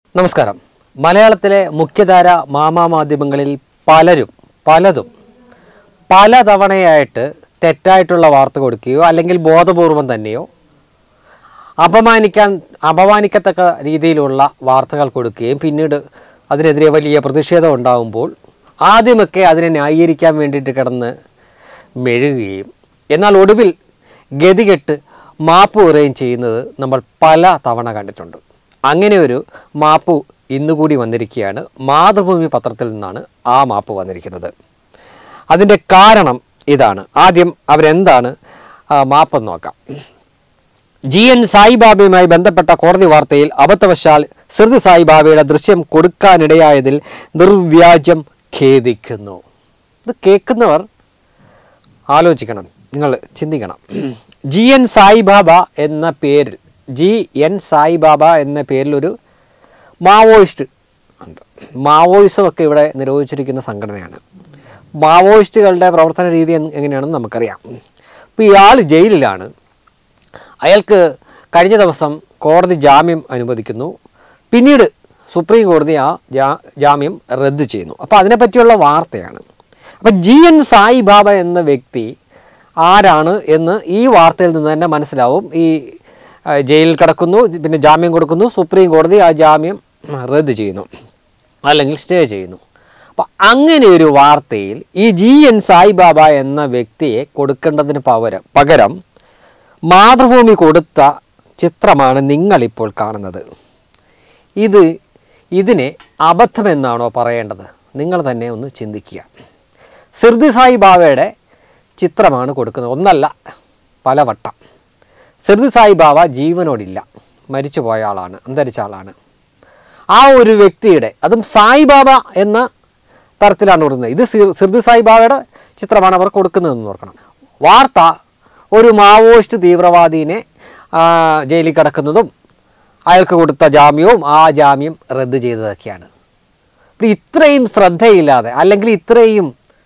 നമസ്കാരം മലയാളത്തിലെ മുഖ്യധാര മാമാ മാധ്യമങ്ങളിൽ പലരും പലതും പലതവണയായിട്ട് തെറ്റായിട്ടുള്ള വാർത്ത കൊടുക്കുകയോ അല്ലെങ്കിൽ ബോധപൂർവം തന്നെയോ അപമാനിക്കാൻ അപമാനിക്കത്തക്ക രീതിയിലുള്ള വാർത്തകൾ കൊടുക്കുകയും പിന്നീട് അതിനെതിരെ വലിയ പ്രതിഷേധം ഉണ്ടാകുമ്പോൾ ആദ്യമൊക്കെ അതിനെ ന്യായീകരിക്കാൻ വേണ്ടിയിട്ട് കിടന്ന് മെഴുകുകയും എന്നാൽ ഒടുവിൽ ഗതികെട്ട് മാപ്പ് പറയുകയും ചെയ്യുന്നത് നമ്മൾ പല തവണ കണ്ടിട്ടുണ്ട് അങ്ങനെ ഒരു മാപ്പ് ഇന്നുകൂടി വന്നിരിക്കുകയാണ് മാതൃഭൂമി പത്രത്തിൽ നിന്നാണ് ആ മാപ്പ് വന്നിരിക്കുന്നത് അതിൻ്റെ കാരണം ഇതാണ് ആദ്യം അവരെന്താണ് ആ, മാപ്പെന്ന് നോക്കാം ജി എൻ സായിബാബയുമായി ബന്ധപ്പെട്ട കോടതി വാർത്തയിൽ അബദ്ധവശാൽ ശ്രുതി സായിബാബയുടെ ദൃശ്യം കൊടുക്കാനിടയായതിൽ നിർവ്യാജം ഖേദിക്കുന്നു ഇത് കേൾക്കുന്നവർ ആലോചിക്കണം നിങ്ങൾ ചിന്തിക്കണം ജി എൻ സായിബാബ എന്ന പേരിൽ ജി എൻ സായിബാബ എന്ന പേരിൽ ഒരു മാവോയിസ്റ്റ് ഉണ്ട് മാവോയിസം ഒക്കെ ഇവിടെ നിരോധിച്ചിരിക്കുന്ന സംഘടനയാണ് മാവോയിസ്റ്റുകളുടെ പ്രവർത്തന രീതി എന്ന് എങ്ങനെയാണെന്ന് നമുക്കറിയാം അപ്പോൾ ഇയാൾ ജയിലിലാണ് അയാൾക്ക് കഴിഞ്ഞ ദിവസം കോടതി ജാമ്യം അനുവദിക്കുന്നു പിന്നീട് സുപ്രീം കോടതി ആ ജാ ജാമ്യം റദ്ദ് ചെയ്യുന്നു അപ്പോൾ അതിനെപ്പറ്റിയുള്ള വാർത്തയാണ് അപ്പം ജി എൻ സായി ബാബ എന്ന വ്യക്തി ആരാണ് എന്ന് ഈ വാർത്തയിൽ നിന്ന് തന്നെ മനസ്സിലാവും ഈ ആ, ജയിലിൽ കിടക്കുന്നു പിന്നെ ജാമ്യം കൊടുക്കുന്നു സുപ്രീം കോടതി ആ ജാമ്യം റദ്ദ് ചെയ്യുന്നു അല്ലെങ്കിൽ സ്റ്റേ ചെയ്യുന്നു അപ്പം അങ്ങനെ ഒരു വാർത്തയിൽ ഈ ജി എൻ സായിബാബ എന്ന വ്യക്തിയെ കൊടുക്കേണ്ടതിന് പകരം പകരം മാതൃഭൂമി കൊടുത്ത ചിത്രമാണ് നിങ്ങളിപ്പോൾ കാണുന്നത് ഇത് ഇതിനെ അബദ്ധമെന്നാണോ പറയേണ്ടത് നിങ്ങൾ തന്നെ ഒന്ന് ചിന്തിക്കുക സിർദി സായി ബാബയുടെ ചിത്രമാണ് കൊടുക്കുന്നത് ഒന്നല്ല പലവട്ടം സിർദി സായി ബാബ ജീവനോടില്ല മരിച്ചുപോയ ആളാണ് അന്തരിച്ച ആളാണ് ആ ഒരു വ്യക്തിയുടെ അതും സായിബാബ എന്ന തരത്തിലാണ് കൊടുക്കുന്നത് ഇത് സിർ- സിർദി സായിബാബയുടെ ചിത്രമാണ് അവർ കൊടുക്കുന്നതെന്ന് ഓർക്കണം വാർത്ത ഒരു മാവോയിസ്റ്റ് തീവ്രവാദീനെ ആ, ജയിലിൽ കിടക്കുന്നതും അയാൾക്ക് കൊടുത്ത ജാമ്യവും ആ ജാമ്യം റദ്ദ് ചെയ്തതൊക്കെയാണ് അപ്പോൾ ഇത്രയും ശ്രദ്ധയില്ലാതെ അല്ലെങ്കിൽ ഇത്രയും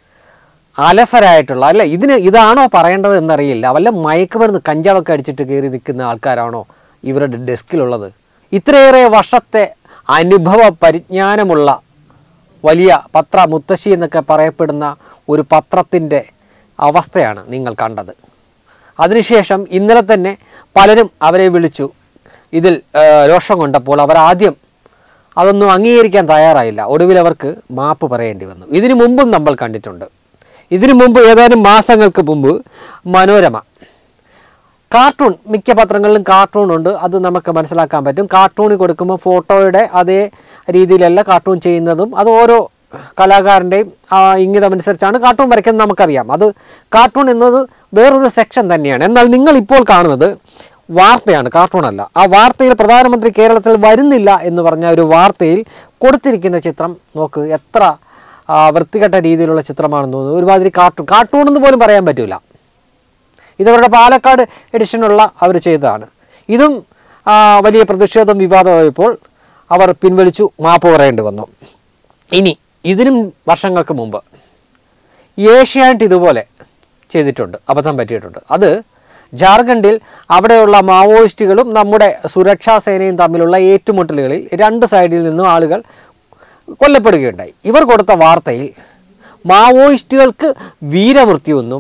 അലസരായിട്ടുള്ള അല്ല ഇതിന് ഇതാണോ പറയേണ്ടത് എന്നറിയില്ല വല്ല മയക്കുമരുന്ന് കഞ്ചാവൊക്കെ അടിച്ചിട്ട് കയറി നിൽക്കുന്ന ആൾക്കാരാണോ ഇവരുടെ ഡെസ്കിലുള്ളത് ഇത്രയേറെ വർഷത്തെ അനുഭവ പരിജ്ഞാനമുള്ള വലിയ പത്ര മുത്തശ്ശി എന്നൊക്കെ പറയപ്പെടുന്ന ഒരു പത്രത്തിൻ്റെ അവസ്ഥയാണ് നിങ്ങൾ കണ്ടത് അതിനുശേഷം ഇന്നലെ തന്നെ പലരും അവരെ വിളിച്ചു ഇതിൽ ആ, രോഷം കൊണ്ടപ്പോൾ അവർ ആദ്യം അതൊന്നും അംഗീകരിക്കാൻ തയ്യാറായില്ല ഒടുവിൽ അവർക്ക് മാപ്പ് പറയേണ്ടി വന്നു ഇതിനു മുമ്പും നമ്മൾ കണ്ടിട്ടുണ്ട് ഇതിനു മുമ്പ് ഏതാനും മാസങ്ങൾക്ക് മുമ്പ് മനോരമ കാർട്ടൂൺ മിക്ക പത്രങ്ങളിലും കാർട്ടൂൺ ഉണ്ട് അത് നമുക്ക് മനസ്സിലാക്കാൻ പറ്റും കാർട്ടൂണിൽ കൊടുക്കുമ്പോൾ ഫോട്ടോയുടെ അതേ രീതിയിലല്ല കാർട്ടൂൺ ചെയ്യുന്നതും അത് ഓരോ കലാകാരൻ്റെയും ആ, ഇംഗിതമനുസരിച്ചാണ് കാർട്ടൂൺ വരയ്ക്കുന്നത് നമുക്കറിയാം അത് കാർട്ടൂൺ എന്നത് വേറൊരു സെക്ഷൻ തന്നെയാണ് എന്നാൽ നിങ്ങൾ ഇപ്പോൾ കാണുന്നത് വാർത്തയാണ് കാർട്ടൂൺ അല്ല ആ വാർത്തയിൽ പ്രധാനമന്ത്രി കേരളത്തിൽ വരുന്നില്ല എന്ന് പറഞ്ഞ ഒരു വാർത്തയിൽ കൊടുത്തിരിക്കുന്ന ചിത്രം നോക്ക് എത്ര ആ, വൃത്തികെട്ട രീതിയിലുള്ള ചിത്രമാണെന്ന് തോന്നുന്നു ഒരുമാതിരി കാർട്ടൂൺ കാർട്ടൂൺ എന്ന് പോലും പറയാൻ പറ്റില്ല ഇതവരുടെ പാലക്കാട് എഡിഷനുള്ള അവർ ചെയ്തതാണ് ഇതും ആ, വലിയ പ്രതിഷേധം വിവാദമായപ്പോൾ അവർ പിൻവലിച്ചു മാപ്പ് പറയേണ്ടി വന്നു ഇനി ഇതിനും വർഷങ്ങൾക്ക് മുമ്പ് ഏഷ്യാനെറ്റ് ഇതുപോലെ ചെയ്തിട്ടുണ്ട് അബദ്ധം പറ്റിയിട്ടുണ്ട് അത് ജാർഖണ്ഡിൽ അവിടെയുള്ള മാവോയിസ്റ്റുകളും നമ്മുടെ സുരക്ഷാ സേനയും തമ്മിലുള്ള ഏറ്റുമുട്ടലുകളിൽ രണ്ട് സൈഡിൽ നിന്നും ആളുകൾ കൊല്ലപ്പെടുകയുണ്ടായി ഇവർ കൊടുത്ത വാർത്തയിൽ മാവോയിസ്റ്റുകൾക്ക് വീരമൃത്യുവെന്നും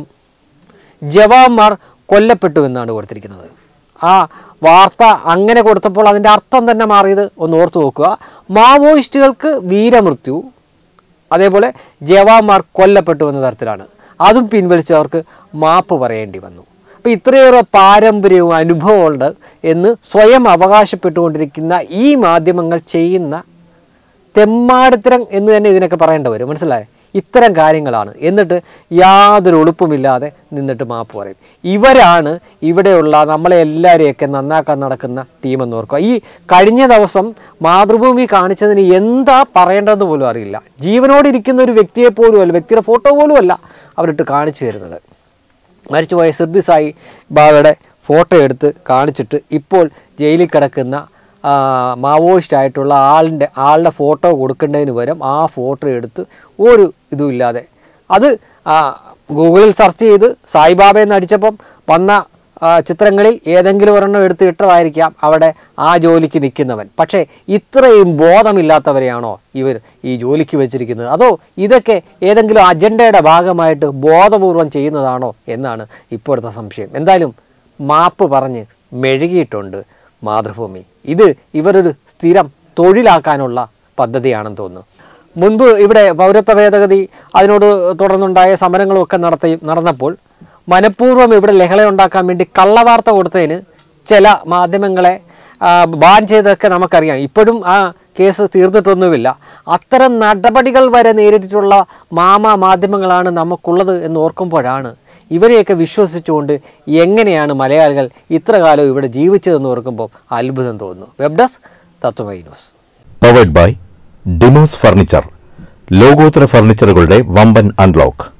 ജവാന്മാർ കൊല്ലപ്പെട്ടു എന്നാണ് കൊടുത്തിരിക്കുന്നത് ആ വാർത്ത അങ്ങനെ കൊടുത്തപ്പോൾ അതിൻ്റെ അർത്ഥം തന്നെ മാറിയത് ഒന്ന് ഓർത്തു നോക്കുക മാവോയിസ്റ്റുകൾക്ക് വീരമൃത്യു അതേപോലെ ജവാന്മാർ കൊല്ലപ്പെട്ടു എന്ന തരത്തിലാണ് അതും പിൻവലിച്ച് അവർക്ക് മാപ്പ് പറയേണ്ടി വന്നു അപ്പോൾ ഇത്രയേറെ പാരമ്പര്യവും അനുഭവമുണ്ട് എന്ന് സ്വയം അവകാശപ്പെട്ടുകൊണ്ടിരിക്കുന്ന ഈ മാധ്യമങ്ങൾ ചെയ്യുന്ന തെമ്മാടിത്തരം എന്ന് തന്നെ ഇതിനൊക്കെ പറയേണ്ടി വരും മനസ്സിലായേ ഇത്തരം കാര്യങ്ങളാണ് എന്നിട്ട് യാതൊരു ഉളുപ്പുമില്ലാതെ നിന്നിട്ട് മാപ്പ് പറയും ഇവരാണ് ഇവിടെയുള്ള നമ്മളെ എല്ലാവരെയൊക്കെ നന്നാക്കാൻ നടക്കുന്ന ടീമെന്ന് ഓർക്കുക ഈ കഴിഞ്ഞ ദിവസം മാതൃഭൂമി കാണിച്ചതിന് എന്താ പറയേണ്ടതെന്ന് പോലും അറിയില്ല ജീവനോടിരിക്കുന്ന ഒരു വ്യക്തിയെ പോലും അല്ല വ്യക്തിയുടെ ഫോട്ടോ പോലും അല്ല അവരിട്ട് കാണിച്ചു തരുന്നത് മരിച്ചുപോയ സിർദി സായി ബാബയുടെ ഫോട്ടോ എടുത്ത് കാണിച്ചിട്ട് ഇപ്പോൾ ജയിലിൽ കിടക്കുന്ന ആ, മാവോയിസ്റ്റ് ആയിട്ടുള്ള ആളിൻ്റെ ആളുടെ ഫോട്ടോ കൊടുക്കേണ്ടതിന് പകരം ആ ഫോട്ടോ എടുത്ത് ഒരു ഇതും ഇല്ലാതെ അത് ആ, ഗൂഗിളിൽ സെർച്ച് ചെയ്ത് സായിബാബ എന്ന് അടിച്ചപ്പം വന്ന ആ, ചിത്രങ്ങളിൽ ഏതെങ്കിലും ഒരെണ്ണം എടുത്ത് ഇട്ടതായിരിക്കാം അവിടെ ആ ജോലിക്ക് നിൽക്കുന്നവൻ പക്ഷേ ഇത്രയും ബോധമില്ലാത്തവരെയാണോ ഇവർ ഈ ജോലിക്ക് വെച്ചിരിക്കുന്നത് അതോ ഇതൊക്കെ ഏതെങ്കിലും അജണ്ടയുടെ ഭാഗമായിട്ട് ബോധപൂർവം ചെയ്യുന്നതാണോ എന്നാണ് ഇപ്പോഴത്തെ സംശയം എന്തായാലും മാപ്പ് പറഞ്ഞ് മെഴുകിയിട്ടുണ്ട് മാതൃഭൂമി ഇത് ഇവരൊരു സ്ഥിരം തൊഴിലാക്കാനുള്ള പദ്ധതിയാണെന്ന് തോന്നുന്നു മുൻപ് ഇവിടെ പൗരത്വ ഭേദഗതി അതിനോട് തുടർന്നുണ്ടായ സമരങ്ങളുമൊക്കെ നടത്തി നടന്നപ്പോൾ മനഃപൂർവ്വം ഇവിടെ ലഹള ഉണ്ടാക്കാൻ വേണ്ടി കള്ളവാർത്ത കൊടുത്തതിന് ചില മാധ്യമങ്ങളെ ആ, ബാൻ ചെയ്തൊക്കെ നമുക്കറിയാം ഇപ്പോഴും ആ കേസ് തീർന്നിട്ടൊന്നുമില്ല അത്തരം നടപടികൾ വരെ നേരിട്ടിട്ടുള്ള മാമാ മാധ്യമങ്ങളാണ് നമുക്കുള്ളത് എന്ന് ഓർക്കുമ്പോഴാണ് ഇവരെയൊക്കെ വിശ്വസിച്ചുകൊണ്ട് എങ്ങനെയാണ് മലയാളികൾ ഇത്ര കാലം ഇവിടെ ജീവിച്ചതെന്ന് ഓർക്കുമ്പോൾ അത്ഭുതം തോന്നുന്നു web desk Tatwamayi news powered by ഡിമോസ് ഫർണിച്ചർ ലോകോത്തര ഫർണിച്ചറുകളുടെ വമ്പൻ അൺലോക്ക്